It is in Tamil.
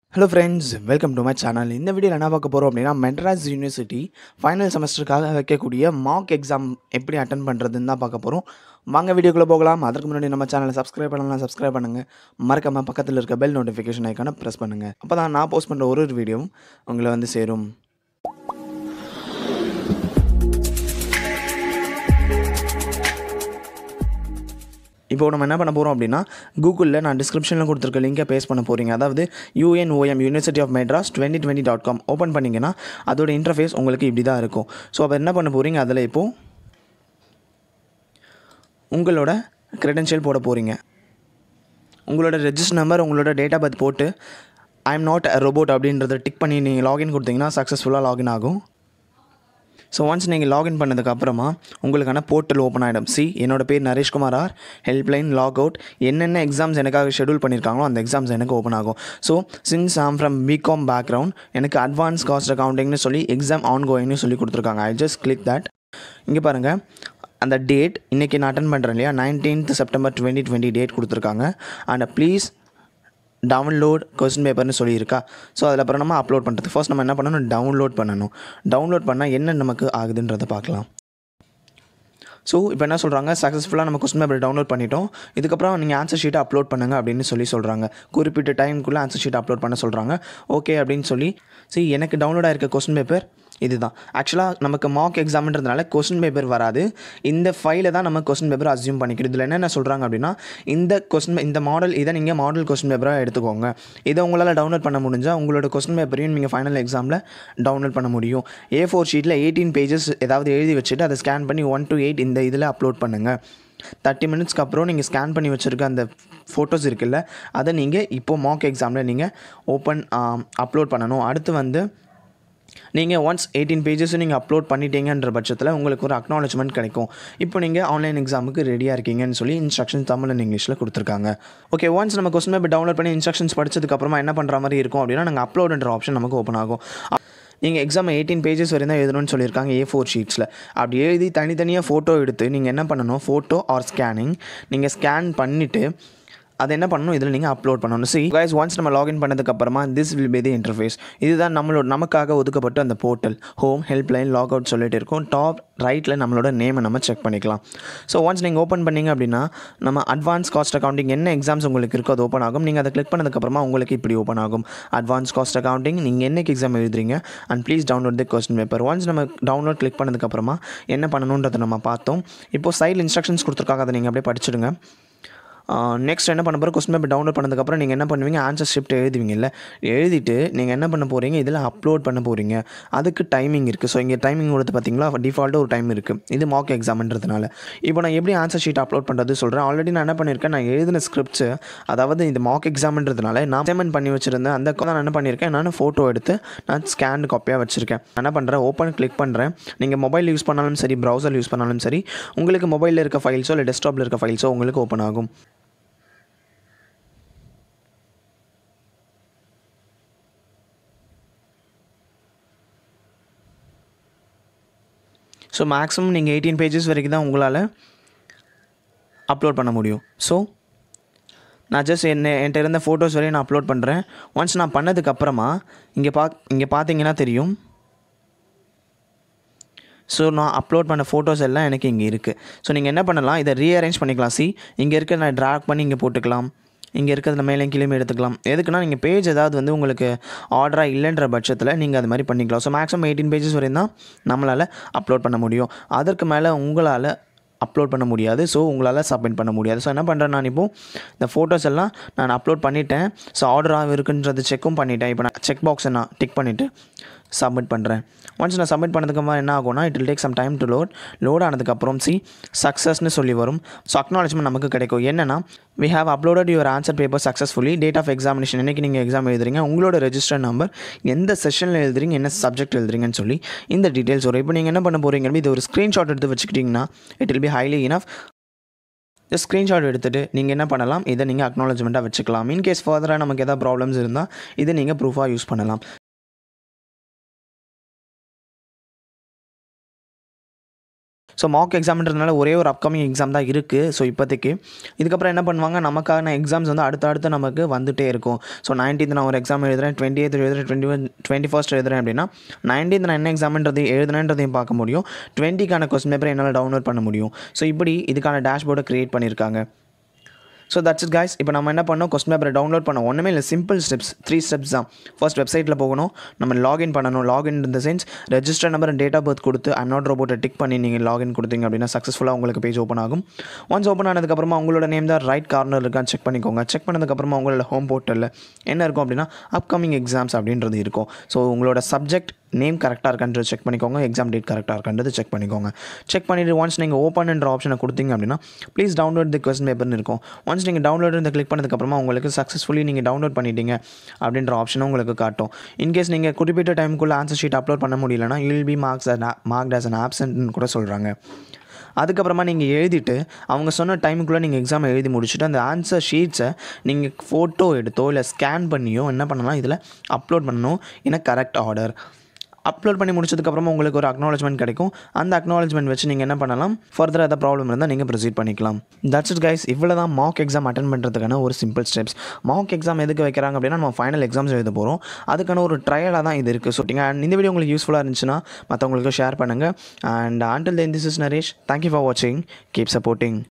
hello friends welcome to my channel இந்த வீடியோவில் என்ன பார்க்க போகிறோம் அப்படின்னா மெட்ராஸ் யூனிவர்சிட்டி ஃபைனல் செமஸ்டருக்காக வைக்கக்கூடிய மார்க் எக்ஸாம் எப்படி அட்டன் பண்ணுறதுன்னு தான் பார்க்க போகிறோம் வாங்க வீடியோக்குள்ளே போகலாம் அதற்கு முன்னாடி நம்ம சேனலை சப்ஸ்கிரைப் பண்ணலாம் சப்ஸ்கிரைப் பண்ணுங்கள் மறக்காம பக்கத்தில் இருக்க பெல் நோட்டிஃபிகேஷன் ஐக்கானை ப்ரெஸ் பண்ணுங்கள் அப்போ தான் நான் போஸ்ட் பண்ணுற ஒரு ஒரு வீடியோவும் உங்களை வந்து சேரும் இப்போ நம்ம என்ன பண்ண போகிறோம் அப்படின்னா கூகுளில் நான் டிஸ்கிரிப்ஷனில் கொடுத்துருக்க லிங்கை பேஸ்ட் பண்ண போகிறீங்க அதாவது UNOM university of Madras twenty twenty dot com open பண்ணிங்கன்னா அதோட இன்டர்ஃபேஸ் உங்களுக்கு இப்படி தான் இருக்கும் ஸோ அப்போ என்ன பண்ண போகிறீங்க அதில் இப்போது உங்களோட க்ரெடென்ஷியல் போட போகிறீங்க உங்களோட ரெஜிஸ்டர் நம்பர் உங்களோட டேட் ஆஃப் பர்த் போட்டு ஐ எம் நாட் ரோபோட் அப்படின்றத டிக் பண்ணி நீங்கள் லாகின் கொடுத்தீங்கன்னா சக்ஸஸ்ஃபுல்லாக லாகின் ஆகும் ஸோ ஒன்ஸ் நீங்கள் லாகின் பண்ணதுக்கப்புறமா உங்களுக்கான போர்ட்டல் ஓப்பன் ஆகிடும் சி என்னோட பேர் Nareshkumar R helpline log out என்னென்ன எக்ஸாம்ஸ் எனக்காக ஷெடியூல் பண்ணியிருக்காங்களோ அந்த எக்ஸாம்ஸ் எனக்கு ஓப்பன் ஆகும் so since am from BCom background எனக்கு அட்வான்ஸ் காஸ்ட் அக்கௌண்டிங்னு சொல்லி எக்ஸாம் ஆன் கோயிங்னு சொல்லி கொடுத்துருக்காங்க ஐ ஜஸ்ட் கிளிக் தட் இங்கே பாருங்கள் அந்த டேட் இன்றைக்கி நான் அட்டன் பண்ணுறேன் இல்லையா nineteenth September twenty twenty date கொடுத்துருக்காங்க அண்ட் ப்ளீஸ் டவுன்லோட் கொஸ்டின் பேப்பர்னு சொல்லியிருக்கா ஸோ அதில் அப்புறம் நம்ம அப்லோட் பண்ணுறது ஃபர்ஸ்ட் நம்ம என்ன பண்ணணும் டவுன்லோட் பண்ணணும் டவுன்லோட் பண்ணால் என்ன நமக்கு ஆகுதுன்றதை பார்க்கலாம் ஸோ இப்போ என்ன சொல்கிறாங்க சக்ஸஸ்ஃபுல்லாக நம்ம கொஸ்டின் பேப்பர் டவுன்லோட் பண்ணிட்டோம் இதுக்கப்புறம் நீங்கள் ஆன்சர் ஷீட்டை அப்லோட் பண்ணுங்க அப்படின்னு சொல்லி சொல்கிறாங்க குறிப்பிட்ட டைமுக்குள்ளே ஆன்சர் ஷீட் அப்லோட் பண்ண சொல்கிறாங்க ஓகே அப்படின்னு சொல்லி சரி எனக்கு டவுன்லோட் ஆயிருக்க கொஸ்டின் பேப்பர் இதுதான் ஆக்சுவலாக நமக்கு மார்க் எக்ஸாம்ன்றதுனால கொஸ்டின் பேப்பர் வராது இந்த ஃபைலை தான் நம்ம கொஸ்டின் பேப்பர் அசியூம் பண்ணிக்கிறோம் இதில் என்னென்ன சொல்கிறாங்க அப்படின்னா இந்த கொஸ்டின் இந்த மாடல் இதை நீங்கள் மாடல் கொஸ்டின் பேப்பராக எடுத்துக்கோங்க இதை உங்களால் டவுன்லோட் பண்ண முடிஞ்சால் உங்களோட கொஸ்டின் பேப்பரையும் நீங்கள் ஃபைனல் எக்ஸாமில் டவுன்லோட் பண்ண முடியும் ஏ ஃபோர் ஷீட்டில் எயிட்டீன் பேஜஸ் ஏதாவது எழுதி வச்சுட்டு அதை ஸ்கேன் பண்ணி ஒன் டு எயிட் இந்த இதில் அப்லோட் பண்ணுங்கள் தேர்ட்டி மினிட்ஸ்க்கு அப்புறம் நீங்கள் ஸ்கேன் பண்ணி வச்சுருக்க அந்த ஃபோட்டோஸ் இருக்குல்ல அதை நீங்கள் இப்போது மார்க் எக்ஸாமில் நீங்கள் ஓப்பன் அப்லோட் பண்ணணும் அடுத்து வந்து நீங்கள் ஒன்ஸ் எயிட்டீன் பேஜஸும் நீங்கள் அப்லோட் பண்ணிட்டீங்கன்ற பட்சத்தில் உங்களுக்கு ஒரு அக்னாலஜ்மெண்ட் கிடைக்கும் இப்போ நீங்கள் ஆன்லைன் எக்ஸாமுக்கு ரெடியாக இருக்கீங்கன்னு சொல்லி இன்ஸ்ட்ரக்ஷன் தமிழ் அண்ட் இங்கிலீஷில் கொடுத்துருக்காங்க ஓகே ஒன்ஸ் நம்ம கொஸ்டின் பேப்பர் டவுன்லோட் பண்ணி இன்ஸ்ட்ரக்ஷன்ஸ் படிச்சதுக்கப்புறமா என்ன பண்ணுற மாதிரி இருக்கும் அப்படின்னா நாங்கள் அப்லோடுன்ற ஆப்ஷன் நமக்கு ஓப்பன் ஆகும் நீங்கள் எக்ஸாம் எயிட்டீன் பேஜஸ் வரையும் தான் எழுதணும்னு சொல்லியிருக்காங்க ஏ ஃபோர் ஷீட்ஸில் அப்படி எழுதி தனித்தனியாக ஃபோட்டோ எடுத்து நீங்கள் என்ன பண்ணணும் ஃபோட்டோ ஆர் ஸ்கேனிங் நீங்கள் ஸ்கேன் பண்ணிவிட்டு அதை என்ன பண்ணணும் இதில் நீங்கள் அப்லோட் பண்ணணும் சி கைஸ் ஒன்ஸ் நம்ம லாகின் பண்ணதுக்கப்புறமா this will be the interface இதுதான் நம்மளோட நமக்காக ஒதுக்கப்பட்ட அந்த portal home helpline log out சொல்லிட்டு இருக்கும் டாப் ரைட்டில் நம்மளோட நேமை நம்ம செக் பண்ணிக்கலாம் ஸோ ஒன்ஸ் நீங்கள் ஓப்பன் பண்ணீங்க அப்படின்னா நம்ம அட்வான்ஸ் காஸ்ட் அக்கௌண்டிங் என்ன எக்ஸாம்ஸ் உங்களுக்கு இருக்கோ அது ஓப்பன் ஆகும் நீங்கள் அதை கிளிக் பண்ணதுக்கப்புறமா உங்களுக்கு இப்படி ஓப்பன் ஆகும் அட்வான்ஸ் காஸ்ட் அக்கௌண்டிங் நீங்கள் என்னைக்கு எக்ஸாம் எழுதுறீங்க and please download the question paper once நம்ம டவுன்லோட் கிளிக் பண்ணதுக்கப்புறமா என்ன பண்ணணுன்றதை நம்ம பார்த்தோம் இப்போது சைடில் இன்ஸ்ட்ரக்ஷன்ஸ் கொடுத்துருக்காங்க அதை நீங்கள் அப்படியே படிச்சிடுங்க நெக்ஸ்ட் என்ன பண்ண போகிற கொஸ்டின் பேப்பர் டவுன்லோட் பண்ணதுக்கப்புறம் நீங்கள் என்ன பண்ணுவீங்க ஆன்சர் ஷிஃப்ட் எழுதுவீங்கல்ல எழுதிட்டு நீங்கள் என்ன பண்ண போகிறீங்க இதில் அப்லோட் பண்ண போகிறீங்க அதுக்கு டைமிங் இருக்குது ஸோ இங்கே டைமிங் கொடுத்து பார்த்தீங்களா டிஃபால்ட்டாக ஒரு டைம் இருக்குது இது மார்க் எக்ஸாம்ன்றதுனால இப்போ நான் எப்படி ஆன்சர் ஷீட் அப்லோட் பண்ணுறது சொல்கிறேன் ஆல்ரெடி நான் என்ன பண்ணியிருக்கேன் நான் எழுதின ஸ்கிரிப்ட்ஸ் அதாவது இந்த மார்க் எக்ஸாம்ன்றதுனால நான் அசைன்மெண்ட் பண்ணி வச்சுருந்தேன் அந்த நான் என்ன பண்ணியிருக்கேன் நான் ஃபோட்டோ எடுத்து நான் ஸ்கேன் காப்பியாக வச்சுருக்கேன் என்ன பண்ணுறேன் ஓப்பன் கிளிக் பண்ணுறேன் நீங்கள் மொபைல் யூஸ் பண்ணாலும் சரி ப்ரௌசர் யூஸ் பண்ணாலும் சரி உங்களுக்கு மொபைலில் இருக்க ஃபைல்ஸோ இல்லை டெஸ்க்டாப்பில் இருக்க ஃபைல்ஸோ உங்களுக்கு ஓப்பன் ஆகும் ஸோ மேக்ஸிமம் நீங்கள் எயிட்டீன் பேஜஸ் வரைக்கும் தான் உங்களால் அப்லோட் பண்ண முடியும் ஸோ நான் ஜஸ்ட் என்ன என்கிட்ட இருந்த ஃபோட்டோஸ் வரையும் நான் அப்லோட் பண்ணுறேன் ஒன்ஸ் நான் பண்ணதுக்கப்புறமா இங்கே பா இங்கே பார்த்தீங்கன்னா தெரியும் ஸோ நான் அப்லோட் பண்ண ஃபோட்டோஸ் எல்லாம் எனக்கு இங்கே இருக்குது ஸோ நீங்கள் என்ன பண்ணலாம் இதை ரீஅரேஞ்ச் பண்ணிக்கலாம் சி இங்கே இருக்க நான் ட்ராக் பண்ணி இங்கே போட்டுக்கலாம் இங்கே இருக்கிறதுல மேலே கீழே எடுத்துக்கலாம் எதுக்குன்னா நீங்கள் பேஜ் ஏதாவது வந்து உங்களுக்கு ஆர்டராக இல்லைன்ற பட்சத்தில் நீங்கள் அது மாதிரி பண்ணிக்கலாம் ஸோ மேக்ஸிமம் எயிட்டீன் பேஜஸ் வரையும் தான் நம்மளால் அப்லோட் பண்ண முடியும் அதற்கு மேலே உங்களால் அப்லோட் பண்ண முடியாது ஸோ உங்களால் சப்மிட் பண்ண முடியாது ஸோ என்ன பண்ணுறேன் நான் இப்போது இந்த ஃபோட்டோஸ் எல்லாம் நான் அப்லோட் பண்ணிட்டேன் ஸோ ஆர்டராக இருக்குன்றது செக்கும் பண்ணிட்டேன் இப்போ நான் செக் பாக்ஸை நான் டிக் பண்ணிவிட்டு சப்மிட் பண்ணுறேன் ஒன்ஸ் நான் சப்மிட் பண்ணதுக்கப்புறம் என்ன ஆகும்னா it will take some time to load load ஆனதுக்கப்புறம் சி சக்ஸஸ்னு சொல்லி வரும் ஸோ அக்னாலஜ்மெண்ட் நமக்கு கிடைக்கும் என்னென்னா we have uploaded your answer paper successfully date of examination என்றைக்கு நீங்கள் எக்ஸாம் எழுதுறீங்க உங்களோட ரெஜிஸ்டர் நம்பர் எந்த செஷனில் எழுதுறீங்க என்ன சப்ஜெக்ட் எழுதுறீங்கன்னு சொல்லி இந்த டீட்டெயில்ஸ் வரும் இப்போ நீங்கள் என்ன பண்ண போகிறீங்க இது ஒரு ஸ்க்ரீன்ஷாட் எடுத்து வச்சுக்கிட்டிங்கன்னா it will be highly enough just screenshot எடுத்துகிட்டு நீங்கள் என்ன பண்ணலாம் இதை நீங்கள் அக்னாலஜ்மெண்ட்டாக வச்சுக்கலாம் இன்கேஸ் ஃபர்தராக நமக்கு எதாவது ப்ராப்ளம்ஸ் இருந்தால் இதை நீங்கள் ப்ரூஃபாக யூஸ் பண்ணலாம் ஸோ மாக் எக்ஸாம்ன்றதுனால ஒரே ஒரு அப்கமிங் எக்ஸாம் தான் இருக்குது ஸோ இப்போதைக்கு இதுக்கப்புறம் என்ன பண்ணுவாங்க நமக்கான எக்ஸாம்ஸ் வந்து அடுத்தடுத்து நமக்கு வந்துட்டே இருக்கும் ஸோ நைன்டீன்த் நான் ஒரு எக்ஸாம் எழுதுறேன் டுவெண்ட்டி எய்த் எழுதுறேன் டுவெண்ட்டி ஒன் டுவெண்ட்டி ஃபஸ்ட் எழுதுறேன் அப்படின்னா நைன்டீன்த் நான் என்ன எக்ஸாம்ன்றது எழுதுனேன்றதையும் பார்க்க முடியும் டுவெண்ட்டிக்கான கொஸ்டின் பேப்பர் என்னால் டவுன்லோட் பண்ண முடியும் ஸோ இப்படி இதுக்கான டேஷ்போர்டை க்ரியேட் பண்ணியிருக்காங்க ஸோ தட்ஸ் இட் guys இப்போ நம்ம என்ன பண்ணோம் கொஸ்டின் பேப்பரை டவுன்லோட் பண்ணோம் ஒன்றுமே இல்லை சிம்பிள் ஸ்டெப்ஸ் த்ரீ ஸ்டெப்ஸ் தான் ஃபர்ஸ்ட் வெப்சைட்டில் போகணும் நம்ம லாகின் பண்ணணும் லாகின் இந்த சென்ஸ் register number and date of birth கொடுத்து ஐம் நாட் ரோபோட்டை டிக் பண்ணி நீங்கள் லாகின் கொடுத்தீங்க அப்படின்னா சக்ஸஸ்ஃபுல்லாக உங்களுக்கு பேஜ் ஓப்பன் ஆகும் ஒன்ஸ் ஓப்பன் ஆனதுக்கப்புறமா உங்களோட நேம் தான் ரைட் கார்னர் இருக்கான்னு செக் பண்ணிக்கோங்க செக் பண்ணதுக்கப்புறமா உங்களோட ஹோம் போர்ட்டலில் என்ன இருக்கும் அப்படின்னா அப்கமிங் எக்ஸாம்ஸ் அப்படின்றது இருக்கும் ஸோ உங்களோட சப்ஜெக்ட் நேம் கரெக்டாக இருக்கான்றது செக் பண்ணிக்கோங்க எக்ஸாம் டேட் கரெக்டாக இருக்கான்றது செக் பண்ணிக்கோங்க செக் பண்ணிவிட்டு ஒன்ஸ் நீங்கள் ஓப்பன்ன்ற ஆப்ஷனை கொடுத்தீங்க அப்படின்னா ப்ளீஸ் டவுன்லோட் தி கொஸ்டின் பேப்பர்னு இருக்கும் ஒன்ஸ் நீங்கள் டவுன்லோட் இந்த கிளிக் பண்ணதுக்கப்புறமா உங்களுக்கு சக்ஸஸ்ஃபுல்லி நீங்கள் டவுன்லோட் பண்ணிட்டீங்க அப்படின்ற ஆப்ஷனும் உங்களுக்கு காட்டும் இன்கேஸ் நீங்கள் குறிப்பிட்ட டைமுக்குள்ளே ஆன்சர் ஷீட் அப்லோட் பண்ண முடியலன்னா you'll be marks marked as an ஆப்சன்ட்னு கூட சொல்கிறாங்க அதுக்கப்புறமா நீங்கள் எழுதிட்டு அவங்க சொன்ன டைமுக்குள்ளே நீங்கள் எக்ஸாம் எழுதி முடிச்சுட்டு அந்த ஆன்சர் ஷீட்ஸை நீங்கள் ஃபோட்டோ எடுத்தோ இல்லை ஸ்கேன் பண்ணியோ என்ன பண்ணலாம் இதில் அப்லோட் பண்ணணும் இன் கரெக்ட் ஆர்டர் அப்லோட் பண்ணி முடிச்சதுக்கப்புறமா உங்களுக்கு ஒரு அக்னாலஜ்மெண்ட் கிடைக்கும் அந்த அக்னாலஜ்மெண்ட் வச்சு நீங்கள் என்ன பண்ணலாம் ஃபர்தர் எதாவது ப்ராப்ளம் இருந்தால் நீங்கள் ப்ரொசீட் பண்ணிக்கலாம் தட்ஸ் இட் கைஸ் இவ்வளோ தான் மாக் எக்ஸாம் அட்டன் பண்ணுறதுக்கான ஒரு சிம்பிள் ஸ்டெப்ஸ் மாக் எக்ஸாம் எதுக்கு வைக்கிறாங்க அப்படின்னா நம்ம ஃபைனல் எக்ஸாம்ஸ் எழுத போகிறோம் அதுக்கான ஒரு ட்ரையலாக தான் இது இருக்குது ஸோ அண்ட் இந்த வீடியோ உங்களுக்கு யூஸ்ஃபுல்லாக இருந்துச்சுன்னா மற்றவங்களுக்கு ஷேர் பண்ணுங்கள் அண்ட் ஆண்டில் then this is Naresh thank you for வாட்சிங் கீப் சப்போர்ட்டிங்